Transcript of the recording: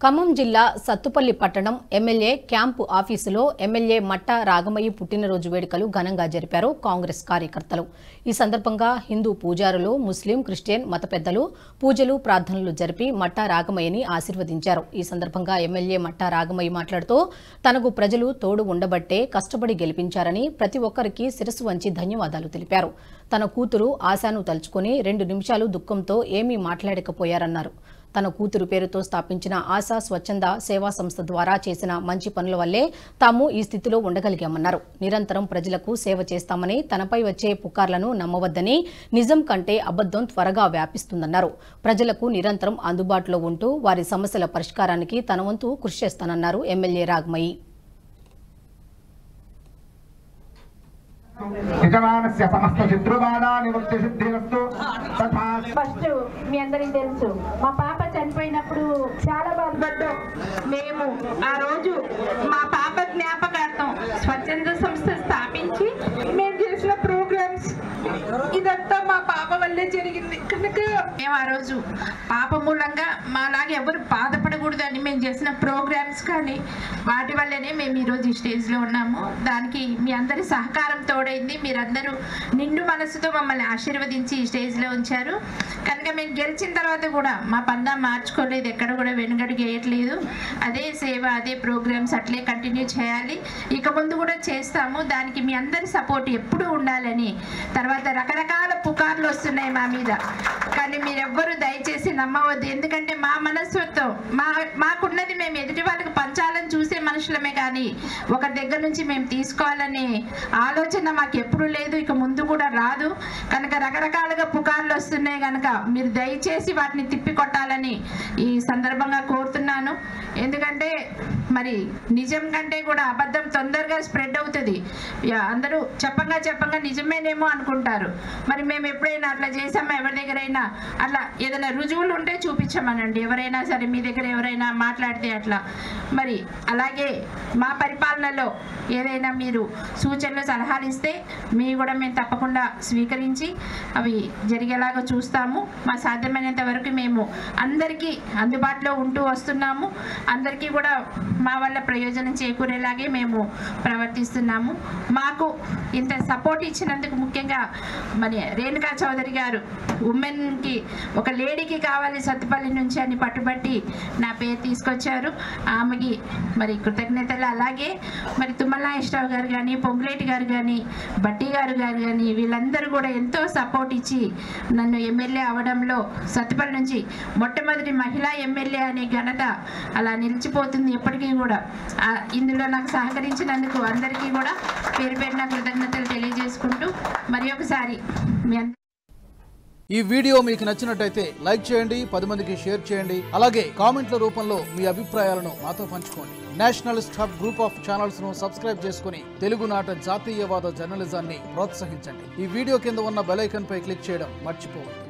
ఖమ్మం జిల్లా సత్తుపల్లి పట్టణం MLA camp ఆఫీసులో ఎమ్మెల్యే మట్టా రాగమయ్యి పుట్టినరోజు వేడుకలు ఘనంగా జరిపారు కాంగ్రెస్ కార్యకర్తలు ఈ సందర్భంగా హిందూ పూజారులు ముస్లిం క్రిస్టియన్ మత పెద్దలు పూజలు ప్రార్థనలు జరిపి మట్టా రాగమయ్యని ఆశీర్వదించారు ఈ సందర్భంగా ఎమ్మెల్యే మట్టా రాగమయ్య మాట్లాడుతూ తనకు ప్రజలు తోడు ఉండబట్టే కష్టపడి గెలిపించారని ప్రతి ఒక్కరికి శిరస్సు వంచి ధన్యవాదాలు తెలిపారు తన కూతురు ఆశాను తలుచుకుని రెండు నిమిషాలు దుఃఖంతో ఏమీ మాట్లాడకపోయారన్నారు తన కూతురు పేరుతో స్థాపించిన ఆశా స్వచ్ఛంద సేవా సంస్థ ద్వారా చేసిన మంచి పనుల వల్లే తాము ఈ స్థితిలో ఉండగలిగామన్నారు నిరంతరం ప్రజలకు సేవ చేస్తామని తనపై వచ్చే పుకార్లను నమ్మవద్దని నిజం కంటే అబద్దం త్వరగా వ్యాపిస్తుందన్నారు ప్రజలకు నిరంతరం అందుబాటులో ఉంటూ వారి సమస్యల పరిష్కారానికి తన వంతు కృషి చేస్తానన్నారు ఎమ్మెల్యే రాగమయ్యి యజమానస్య సమస్త శత్రుబాధా నివృత్తి సిద్ధిరస్తు తథా ఫస్ట్ మీ అందరికి తెలుసు మా పాప చనిపోయినప్పుడు చాలా బాధపడ్డాం మేము ఆ రోజు మా పాప జ్ఞాపకార్థం స్వచ్ఛంద సంస్థ స్థాపించి మేము చేసిన ప్రోగ్రామ్స్ ఇదంతా మా పాప వల్లే జరిగింది కనుక మేము ఆ రోజు పాప మూలంగా మాలాగా ఎవరు బాధపడకూడదని మేము చేసిన ప్రోగ్రామ్స్ కానీ వాటి వల్లనే మేము ఈరోజు ఈ స్టేజ్లో ఉన్నాము దానికి మీ అందరి సహకారం తోడైంది మీరందరూ నిండు మనసుతో మమ్మల్ని ఆశీర్వదించి ఈ స్టేజ్లో ఉంచారు కనుక మేము గెలిచిన తర్వాత కూడా మా పందా మార్చుకోలేదు ఎక్కడ కూడా వెనుగడుగు వేయట్లేదు అదే సేవ అదే ప్రోగ్రామ్స్ అట్లే కంటిన్యూ చేయాలి ఇక ముందు కూడా చేస్తాము దానికి మీ అందరి సపోర్ట్ ఎప్పుడూ ఉండాలని తర్వాత రకరకాల పుకార్లు వస్తున్నాయి మా మీద కానీ మీరెవ్వరూ దయచేసి నమ్మవద్దు ఎందుకంటే మా మనస్తత్వం మా మాకున్నది మేము ఎదుటి వాళ్ళకి పంచాలని చూసే మనుషులమే కానీ ఒక దగ్గర నుంచి మేము తీసుకోవాలనే ఆలోచన మాకు ఎప్పుడు లేదు ఇక ముందు కూడా రాదు కనుక రకరకాలుగా పుకార్లు వస్తున్నాయి కనుక మీరు దయచేసి వాటిని తిప్పి కొట్టాలని ఈ సందర్భంగా కోరుతున్నాను ఎందుకంటే మరి నిజం కంటే కూడా అబద్ధం తొందరగా స్ప్రెడ్ అవుతుంది యా, అందరూ చెప్పంగా చెప్పంగా నిజమేనేమో అనుకుంటారు మరి మేము ఎప్పుడైనా అట్లా చేసామా ఎవరి దగ్గరైనా అట్లా ఏదైనా రుజువులు ఉంటే చూపించమనండి ఎవరైనా సరే మీ దగ్గర ఎవరైనా మాట్లాడితే అట్లా మరి అలాగే మా పరిపాలనలో ఏదైనా మీరు సూచనలు సలహాలు ఇస్తే మీ కూడా మేము తప్పకుండా స్వీకరించి అవి జరిగేలాగా చూస్తాము మా సాధ్యమైనంత వరకు మేము అందరికీ అందుబాటులో ఉంటూ వస్తున్నాము అందరికీ కూడా మా వల్ల ప్రయోజనం చేకూరేలాగే మేము ప్రవర్తిస్తున్నాము మాకు ఇంత సపోర్ట్ ఇచ్చినందుకు ముఖ్యంగా మరి రేణుకా చౌదరి గారు ఉమెన్కి ఒక లేడీకి కావాలి సత్తుపల్లి నుంచి అని పట్టుబట్టి నా పేరు తీసుకొచ్చారు ఆమెకి మరి కృతజ్ఞతలు అలాగే మరి తుమ్మల నాగేశ్వరరావు గారు కానీ పొంగులేటి గారు కానీ బట్టి గారు గారు కానీ వీళ్ళందరూ కూడా ఎంతో సపోర్ట్ ఇచ్చి నన్ను ఎమ్మెల్యే అవడంలో సత్తుపల్లి నుంచి మొట్టమొదటి మహిళా ఎమ్మెల్యే అనే ఘనత అలా నిలిచిపోతుంది ఎప్పటికీ కూడా ఆ, ఇందులో నాకు సహకరించినందుకు అందరికీ కూడా పేరు పేరున కృతజ్ఞతలు తెలియజేసుకుంటూ మరి ఒకసారి మీ అందరి ఈ వీడియో మీకు నచ్చినట్టయితే లైక్ చేయండి పది మందికి షేర్ చేయండి అలాగే కామెంట్ల రూపంలో మీ అభిప్రాయాలను మాతో పంచుకోండి nationalist hub group of channels ను సబ్స్క్రైబ్ చేసుకుని తెలుగునాట జాతీయవాద జర్నలిజాన్ని ప్రోత్సహించండి ఈ వీడియో కింద ఉన్న బెల్ ఐకాన్ పై క్లిక్ చేయడం మర్చిపోవద్దు